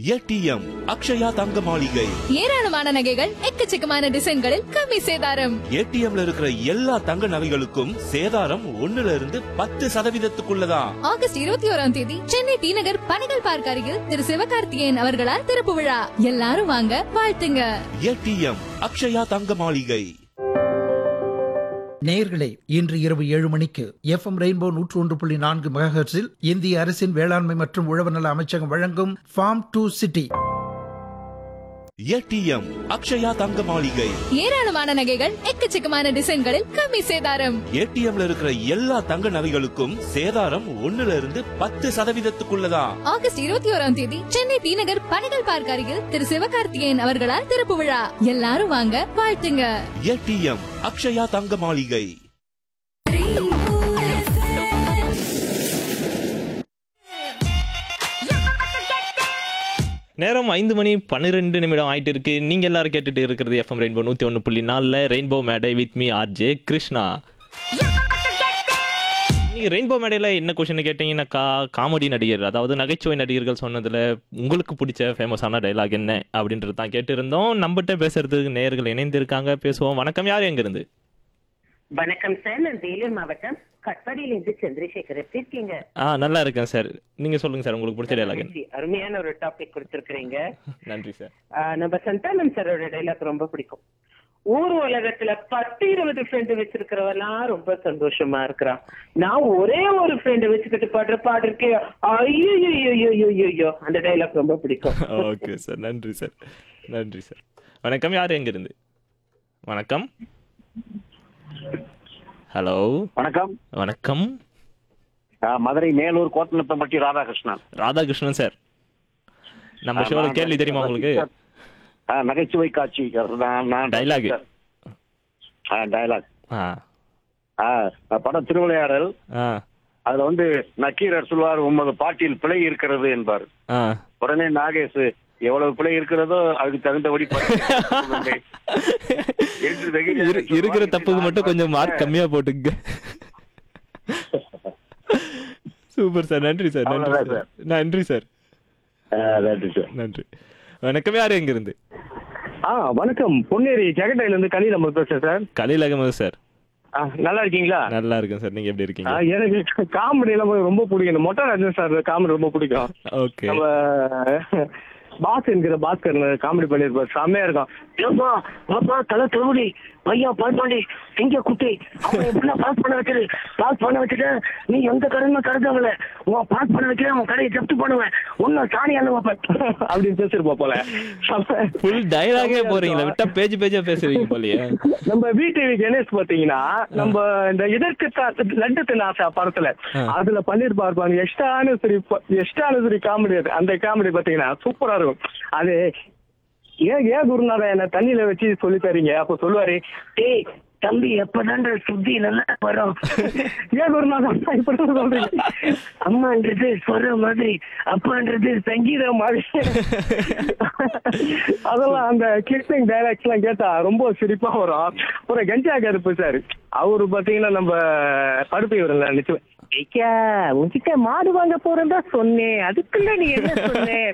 ATM Akshaya தங்க மாளிகை ஏராளமான நகைகள் எக்கச்சக்கமான டிசைன்களில் கம்மி சேதாரம் ஏடிஎம்ல இருக்கிற எல்லா தங்க நகைகளுக்கும் சேதாரம் ஒண்ணுல இருந்து பத்து சதவீதத்துக்குள்ளதான் ஆகஸ்ட் இருபத்தி ஓராம் தேதி சென்னை டி நகர் பனைகள் பார்க் அருகில் திரு சிவகார்த்திகேயன் அவர்களால் திறப்பு விழா எல்லாரும் வாங்க வாழ்த்துங்க ஏடிஎம் அக்ஷயா தங்க மாளிகை நேயர்களே இன்று இரவு ஏழு மணிக்கு எஃப்எம் ரெயின்போ நூற்று ஒன்று புள்ளி நான்கு மெகாஹெர்ட்ஸில் இந்திய அரசின் வேளாண்மை மற்றும் உழவர் நல அமைச்சகம் வழங்கும் farm to city A T M Akshaya தங்க மாளிகை ஏராளமான நகைகள் எக்கச்சக்கமான டிசைன்களில் கம்மி சேதாரம் ஏடிஎம்ல இருக்கிற எல்லா தங்க நகைகளுக்கும் சேதாரம் ஒண்ணுல இருந்து பத்து சதவீதத்துக்குள்ளதான் ஆகஸ்ட் இருபத்தி ஓராம் தேதி சென்னை டி நகர் பனைகள் பார்க் அருகில் திரு சிவகார்த்திகேயன் அவர்களால் திறப்பு விழா எல்லாரும் வாங்க வாழ்த்துங்க ஏடிஎம் அக்ஷயா தங்க மாளிகை நேரம் ஐந்து மணி பன்னிரெண்டு நிமிடம் ஆயிட்டு இருக்கு நீங்க எல்லாரும் கேட்டுட்டு இருக்கிறது எஃப்எம் ரெயின்போ நூத்தி ஒன்று புள்ளி நாலுல ரெயின்போ மேடை வித் மீ ஆர்ஜே கிருஷ்ணா நீங்க ரெயின்போ மேடையில என்ன கொஸ்டின் கேட்டீங்கன்னாக்கா காமெடி நடிகர் அதாவது நகைச்சுவை நடிகர்கள் சொன்னதுல உங்களுக்கு பிடிச்ச ஃபேமஸான டைலாக் என்ன அப்படின்றது தான் கேட்டிருந்தோம் நம்மகிட்ட பேசுறதுக்கு நேயர்கள் இணைந்திருக்காங்க பேசுவோம் வணக்கம் யார் எங்க இருந்து வணக்கம் சார் நான் வேலூர் மாவட்டம் கட்பாடியில இருந்து சந்திரசேகர் எப்படி இருக்கீங்க ஆ நல்லா இருக்கேன் சார் நீங்க சொல்லுங்க சார் உங்களுக்கு பிடிச்ச டைலாக் என்ன மகிழ்ச்சி. அருமையான ஒரு டாபிக் கொடுத்திருக்கிறீங்க நன்றி சார் ஆஹ் நம்ம சந்தானம் சாரோட டைலாக் ரொம்ப பிடிக்கும் ஊர் உலகத்துல பத்து இருபது ஃப்ரெண்டு வச்சிருக்கிறவெல்லாம் ரொம்ப சந்தோஷமா இருக்கிறான் நான் ஒரே ஒரு ஃப்ரெண்டு வச்சுக்கிட்டு பாடுற பாடு இருக்கே ஐயோ அந்த டைலாக் ரொம்ப பிடிக்கும் ஓகே சார் நன்றி சார் நன்றி சார் வணக்கம் யார் எங்க இருந்து வணக்கம் ஹலோ வணக்கம் வணக்கம் நான் மதுரை மேலூர் கோத்தனப்பம்பட்டி ராதாகிருஷ்ணன் ராதாகிருஷ்ணன் சார் நம்ம ஆ, ஷோல நான் கேள்வி தெரியுமா உங்களுக்கு ஆ, நகைச்சுவை காட்சி நான் நான் Dialogue. ஆ டைலாக் ஆ ஆ படம் திருவிளையாடல் ஆ அதுல வந்து நக்கீரர் சொல்வார் உமது பாட்டில் பிழை இருக்கிறது என்பார் ஆ உடனே நாகேஷ் எவ்வளவு பிழை இருக்கிறதோ அதுக்கு தகுந்தபடி பாருங்கள். என்று வெகுளியாக இரு- இருக்கிற சொல்வார். தப்புக்கு மட்டும் கொஞ்சம் மார்க் கம்மியா போட்டுங்க சூப்பர் சார் நன்றி சார் நன்றி அவ்வளவுதான் சார் நன்றி சார் ஆ, நன்றி சார் நன்றி வணக்கம் யார் எங்க இருந்து ஆ வணக்கம் பொன்னேரி ஜெகட்டையில இருந்து கலி நம்ம பேசுறேன் சார் கலீல் அகமது சார் ஆ, நல்லா இருக்கீங்களா நல்லா இருக்கேன் சார் நீங்க எப்படி ஆ, இருக்கீங்க எனக்கு காமெடி எல்லாம் ரொம்ப பிடிக்கும் இந்த மொட்டை ராஜன் சார் காமெடி ரொம்ப பிடிக்கும் ஓகே நம்ம பாஸ் என்கிற பாஸ்கர் காமெடி பண்ணிருப்பார் செம்மையா இருக்கும் ஏப்பா பாப்பா தலை தொகுடி பையன் பாஸ் பண்ணி திங்க குட்டி அவன் எப்படிலாம் பாஸ் பண்ண வச்சிரு பாஸ் பண்ண வச்சுட்டு நீ எந்த கடையுமே கருதவங்கள உன் பாஸ் பண்ண வைக்கிற உன் கடையை ஜப்தி பண்ணுவேன் உன்னை சாணி அண்ணன் வைப்பேன் அப்படின்னு பேசிருப்பா போல செம்ம- ஃபுல் டயலாகே போறீங்களா விட்டா பேஜ் பேஜா பேசுறீங்க போலயே நம்ம விடிவி கணேஷ் பாத்தீங்கன்னா நம்ம இந்த இதற்கு தா- லட்டு தினாசா படத்துல அதுல பண்ணிருப்பாரு பாருங்க எஷ்டானுசரி எஷ்டானுசரி காமெடி அது அந்த காமெடி பாத்தீங்கன்னா சூப்பரா இருக்கும் அது ஏன் ஏன் குருநாதா என்ன தண்ணியில வச்சு சொல்லி தரீங்க அப்ப சொல்லுவாரு டேய் தம்பி எப்பதான்டா சுத்தி நல்லா வரும் ஏன் குருநாதா இப்படி சொல்றீங்க அம்மான்றது சொல்ற மாதிரி அப்பான்றது சங்கீதம் மாதிரி அதெல்லாம் அந்த கிளிப்பிங் டைலாக்ஸ் எல்லாம் கேட்டா ரொம்ப சிரிப்பா வரும் அப்புறம் கஞ்சா கருப்பு சார் அவரு பாத்தீங்கன்னா நம்ம பருப்பை வரல நிச்சயம் ஐயா உன்கிட்ட மாடு வாங்க போறேன் சொன்னேன் அதுக்குள்ள நீ என்ன சொன்ன